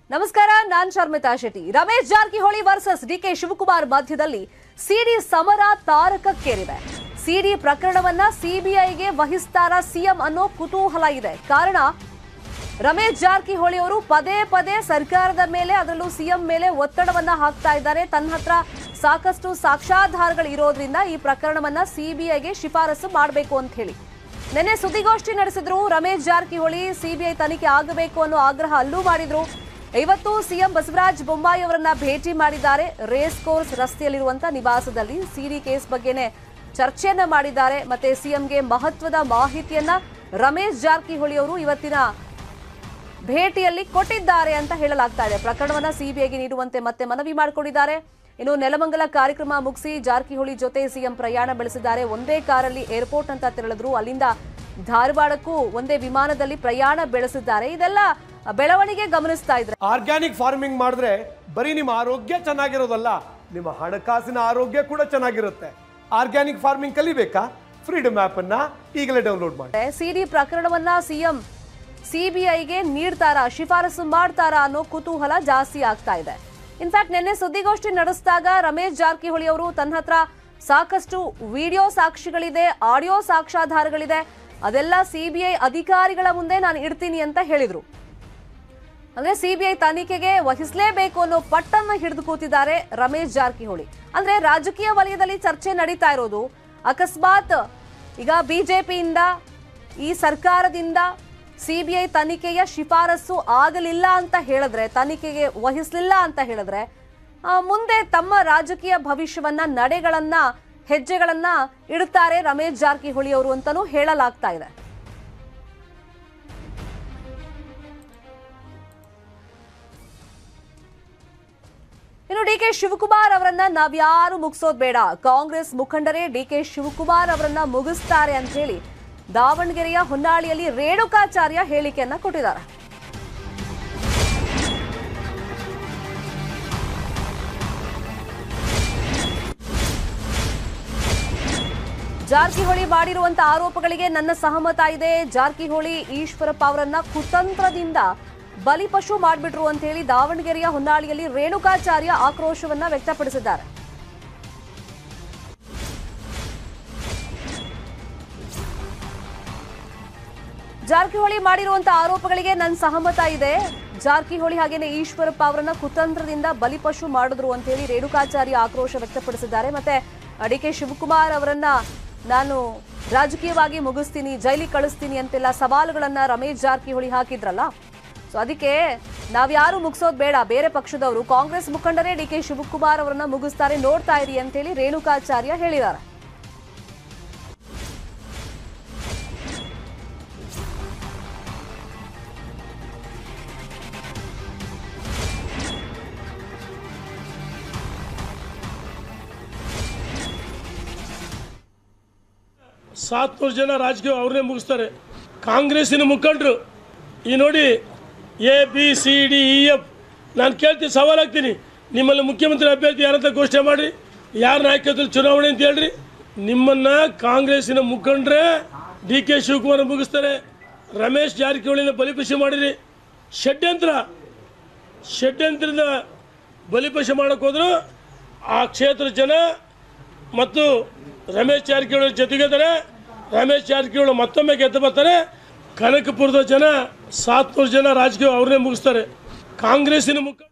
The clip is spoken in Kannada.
ನಮಸ್ಕಾರ ನಾನ್ ಶರ್ಮಿತಾ ಶೆಟ್ಟಿ ರಮೇಶ್ ಜಾರಕಿಹೊಳಿ ವರ್ಸಸ್ ಡಿಕೆ ಶಿವಕುಮಾರ್ ಮಧ್ಯದಲ್ಲಿ ಸಿಡಿ ಸಮರ ತಾರಕಕ್ಕೇರಿದೆ ಸಿಡಿ ಪ್ರಕರಣವನ್ನ ಸಿಬಿಐಗೆ ವಹಿಸ್ತಾರ ಸಿಎಂ ಅನ್ನೋ ಕುತೂಹಲ ಇದೆ ಕಾರಣ ರಮೇಶ್ ಜಾರಕಿಹೊಳಿ ಅವರು ಪದೇ ಪದೇ ಸರ್ಕಾರದ ಮೇಲೆ ಅದರಲ್ಲೂ ಸಿಎಂ ಮೇಲೆ ಒತ್ತಡವನ್ನ ಹಾಕ್ತಾ ಇದ್ದಾರೆ ತನ್ನ ಹತ್ರ ಸಾಕಷ್ಟು ಸಾಕ್ಷ್ಯಾಧಾರಗಳು ಇರೋದ್ರಿಂದ ಈ ಪ್ರಕರಣವನ್ನ ಸಿಬಿಐಗೆ ಶಿಫಾರಸು ಮಾಡಬೇಕು ಅಂತ ಹೇಳಿ ನಿನ್ನೆ ಸುದ್ದಿಗೋಷ್ಠಿ ನಡೆಸಿದ್ರು ರಮೇಶ್ ಜಾರಕಿಹೊಳಿ ಸಿಬಿಐ ತನಿಖೆ ಆಗಬೇಕು ಅನ್ನೋ ಆಗ್ರಹ ಅಲ್ಲೂ ಮಾಡಿದ್ರು ಇವತ್ತು ಸಿಎಂ ಬಸವರಾಜ ಬೊಮ್ಮಾಯಿ ಅವರನ್ನ ಭೇಟಿ ಮಾಡಿದ್ದಾರೆ ರೇಸ್ ಕೋರ್ಸ್ ರಸ್ತೆಯಲ್ಲಿರುವಂತ ನಿವಾಸದಲ್ಲಿ ಸಿಡಿ ಕೇಸ್ ಬಗ್ಗೆನೆ ಚರ್ಚೆಯನ್ನ ಮಾಡಿದ್ದಾರೆ ಮತ್ತೆ ಸಿಎಂಗೆ ಮಹತ್ವದ ಮಾಹಿತಿಯನ್ನ ರಮೇಶ್ ಜಾರಕಿಹೊಳಿ ಅವರು ಇವತ್ತಿನ ಭೇಟಿಯಲ್ಲಿ ಕೊಟ್ಟಿದ್ದಾರೆ ಅಂತ ಹೇಳಲಾಗ್ತಾ ಇದೆ ಪ್ರಕರಣವನ್ನ ಸಿಬಿಐಗೆ ನೀಡುವಂತೆ ಮತ್ತೆ ಮನವಿ ಮಾಡಿಕೊಂಡಿದ್ದಾರೆ ಇನ್ನು ನೆಲಮಂಗಲ ಕಾರ್ಯಕ್ರಮ ಮುಗಿಸಿ ಜಾರಕಿಹೊಳಿ ಜೊತೆ ಸಿಎಂ ಪ್ರಯಾಣ ಬೆಳೆಸಿದ್ದಾರೆ ಒಂದೇ ಕಾರಲ್ಲಿ ಏರ್ಪೋರ್ಟ್ ಅಂತ ತೆರಳಿದ್ರು ಅಲ್ಲಿಂದ ಧಾರವಾಡಕ್ಕೂ ಒಂದೇ ವಿಮಾನದಲ್ಲಿ ಪ್ರಯಾಣ ಬೆಳೆಸಿದ್ದಾರೆ ಇದೆಲ್ಲ ಬೆಳವಣಿಗೆ ಗಮನಿಸ್ತಾ ಇದ್ರೆ ಆರ್ಗ್ಯಾನಿಕ್ ಫಾರ್ಮಿಂಗ್ ಮಾಡಿದ್ರೆ ಬರೀ ನಿಮ್ಮ ಆರೋಗ್ಯ ಚೆನ್ನಾಗಿರೋದಲ್ಲ ನಿಮ್ಮ ಹಣಕಾಸಿನ ಆರೋಗ್ಯ ಕೂಡ ಚೆನ್ನಾಗಿರುತ್ತೆ ಆರ್ಗ್ಯಾನಿಕ್ ಫಾರ್ಮಿಂಗ್ ಕಲಿಬೇಕಾ ಫ್ರೀಡಮ್ ಆಪ್ ಅನ್ನ ಈಗಲೇ ಡೌನ್ಲೋಡ್ ಮಾಡಿ ಸಿಡಿ ಪ್ರಕರಣವನ್ನ ಸಿಎಂ ಸಿಬಿಐಗೆ ನೀಡ್ತಾರಾ ಶಿಫಾರಸು ಮಾಡ್ತಾರಾ ಅನ್ನೋ ಕುತೂಹಲ ಜಾಸ್ತಿ ಆಗ್ತಾ ಇದೆ ಇನ್ಫ್ಯಾಕ್ಟ್ ನಿನ್ನೆ ಸುದ್ದಿಗೋಷ್ಠಿ ನಡೆಸಿದಾಗ ರಮೇಶ್ ಜಾರಕಿಹೊಳಿ ಅವರು ತನ್ನ ಹತ್ರ ಸಾಕಷ್ಟು ವಿಡಿಯೋ ಸಾಕ್ಷಿಗಳಿದೆ ಆಡಿಯೋ ಸಾಕ್ಷ್ಯಾಧಾರಗಳಿದೆ ಅದೆಲ್ಲ ಸಿಬಿಐ ಅಧಿಕಾರಿಗಳ ಮುಂದೆ ನಾನು ಇಡ್ತೀನಿ ಅಂತ ಹೇಳಿದ್ರು ಅಂದ್ರೆ ಸಿಬಿಐ ತನಿಖೆಗೆ ವಹಿಸಲೇಬೇಕು ಅನ್ನೋ ಪಟ್ಟನ್ನ ಹಿಡಿದು ಕೂತಿದ್ದಾರೆ ರಮೇಶ್ ಜಾರಕಿಹೊಳಿ ಅಂದ್ರೆ ರಾಜಕೀಯ ವಲಯದಲ್ಲಿ ಚರ್ಚೆ ನಡೀತಾ ಇರೋದು ಅಕಸ್ಮಾತ್ ಈಗ ಬಿಜೆಪಿಯಿಂದ ಈ ಸರ್ಕಾರದಿಂದ ಸಿಬಿಐ ತನಿಖೆಯ ಶಿಫಾರಸು ಆಗಲಿಲ್ಲ ಅಂತ ಹೇಳಿದ್ರೆ ತನಿಖೆಗೆ ವಹಿಸಲಿಲ್ಲ ಅಂತ ಹೇಳಿದ್ರೆ ಆ, ಮುಂದೆ ತಮ್ಮ ರಾಜಕೀಯ ಭವಿಷ್ಯವನ್ನ ನಡೆಗಳನ್ನ ಹೆಜ್ಜೆಗಳನ್ನ ಇಡುತ್ತಾರೆ ರಮೇಶ್ ಜಾರಕಿಹೊಳಿ ಅವರು ಅಂತಾನೂ ಹೇಳಲಾಗ್ತಾ ಇದೆ ಇನ್ನು ಡಿ ಕೆ ಶಿವಕುಮಾರ್ ಅವರನ್ನ ನಾವ್ಯಾರು ಮುಗಿಸೋದ್ ಬೇಡ ಕಾಂಗ್ರೆಸ್ ಮುಖಂಡರೇ ಡಿ ಕೆ ಶಿವಕುಮಾರ್ ಅವರನ್ನ ಮುಗಿಸ್ತಾರೆ ಅಂತ ಹೇಳಿ ದಾವಣಗೆರೆಯ ಹೊನ್ನಾಳಿಯಲ್ಲಿ ರೇಣುಕಾಚಾರ್ಯ ಹೇಳಿಕೆಯನ್ನ ಕೊಟ್ಟಿದ್ದಾರೆ ಜಾರಕಿಹೊಳಿ ಮಾಡಿರುವಂತ ಆರೋಪಗಳಿಗೆ ನನ್ನ ಸಹಮತ ಇದೆ ಜಾರಕಿಹೊಳಿ ಈಶ್ವರಪ್ಪ ಅವರನ್ನ ಕುತಂತ್ರದಿಂದ ಬಲಿಪಶು ಮಾಡಿಬಿಟ್ರು ಅಂತ ಹೇಳಿ ದಾವಣಗೆರೆಯ ಹೊನ್ನಾಳಿಯಲ್ಲಿ ರೇಣುಕಾಚಾರ್ಯ ಆಕ್ರೋಶವನ್ನ ವ್ಯಕ್ತಪಡಿಸಿದ್ದಾರೆ ಜಾರಕಿಹೊಳಿ ಮಾಡಿರುವಂತ ಆರೋಪಗಳಿಗೆ ನನ್ನ ಸಹಮತ ಇದೆ ಜಾರಕಿಹೊಳಿ ಹಾಗೇನೆ ಈಶ್ವರಪ್ಪ ಅವರನ್ನ ಕುತಂತ್ರದಿಂದ ಬಲಿಪಶು ಮಾಡಿದ್ರು ಅಂತ ಹೇಳಿ ರೇಣುಕಾಚಾರ್ಯ ಆಕ್ರೋಶ ವ್ಯಕ್ತಪಡಿಸಿದ್ದಾರೆ ಮತ್ತೆ ಡಿ ಕೆ ಶಿವಕುಮಾರ್ ಅವರನ್ನ ನಾನು ರಾಜಕೀಯವಾಗಿ ಮುಗಿಸ್ತೀನಿ ಜೈಲಿಗೆ ಕಳಿಸ್ತೀನಿ ಅಂತೆಲ್ಲ ಸವಾಲುಗಳನ್ನ ರಮೇಶ್ ಜಾರಕಿಹೊಳಿ ಹಾಕಿದ್ರಲ್ಲ ಸೊ ಅದಕ್ಕೆ ನಾವ್ಯಾರು ಮುಗಿಸೋದು ಬೇಡ ಬೇರೆ ಪಕ್ಷದವರು ಕಾಂಗ್ರೆಸ್ ಮುಖಂಡರೇ ಡಿ ಕೆ ಶಿವಕುಮಾರ್ ಅವರನ್ನ ಮುಗಿಸ್ತಾರೆ ನೋಡ್ತಾ ಇರಿ ಅಂತೇಳಿ ರೇಣುಕಾಚಾರ್ಯ ಹೇಳಿದ್ದಾರೆ ಸಾತ್ನೂರು ಜನ ರಾಜಕೀಯ ಅವ್ರನ್ನೇ ಮುಗಿಸ್ತಾರೆ ಕಾಂಗ್ರೆಸ್ಸಿನ ಮುಖಂಡರು ಈ ನೋಡಿ A B C D E F ನಾನು ಕೇಳ್ತೀನಿ ಸವಾಲ್ ಹಾಕ್ತೀನಿ ನಿಮ್ಮಲ್ಲಿ ಮುಖ್ಯಮಂತ್ರಿ ಅಭ್ಯರ್ಥಿ ಯಾರಂತ ಘೋಷಣೆ ಮಾಡಿ ಯಾರ ನಾಯಕತ್ವದಲ್ಲಿ ಚುನಾವಣೆ ಅಂತ ಹೇಳ್ರಿ ನಿಮ್ಮನ್ನ ಕಾಂಗ್ರೆಸ್ಸಿನ ಮುಖಂಡರೇ ಡಿ ಕೆ ಶಿವಕುಮಾರ್ ಮುಗಿಸ್ತಾರೆ ರಮೇಶ್ ಜಾರಕಿಹೊಳಿನ ಬಲಿಪಶು ಮಾಡಿರಿ ಷಡ್ಯಂತ್ರ ಷಡ್ಯಂತ್ರದ ಬಲಿಪಶು ಮಾಡಕ್ಕೆ ಹೋದ್ರು ಆ ಕ್ಷೇತ್ರ ಜನ ಮತ್ತು ರಮೇಶ್ ಜಾರಕಿಹೊಳಿ ಜೊತೆಗಿದ್ದಾರೆ ರಮೇಶ್ ಜಾರಕಿಹೊಳಿ ಮತ್ತೊಮ್ಮೆ ಗೆದ್ದು ಬರ್ತಾರೆ ಕನಕಪುರದ ಜನ ಸಾತ್ನೂರು ಜನ ರಾಜಕೀಯ ಅವ್ರನ್ನೇ ಮುಗಿಸ್ತಾರೆ ಕಾಂಗ್ರೆಸ್ಸಿನ ಮುಖ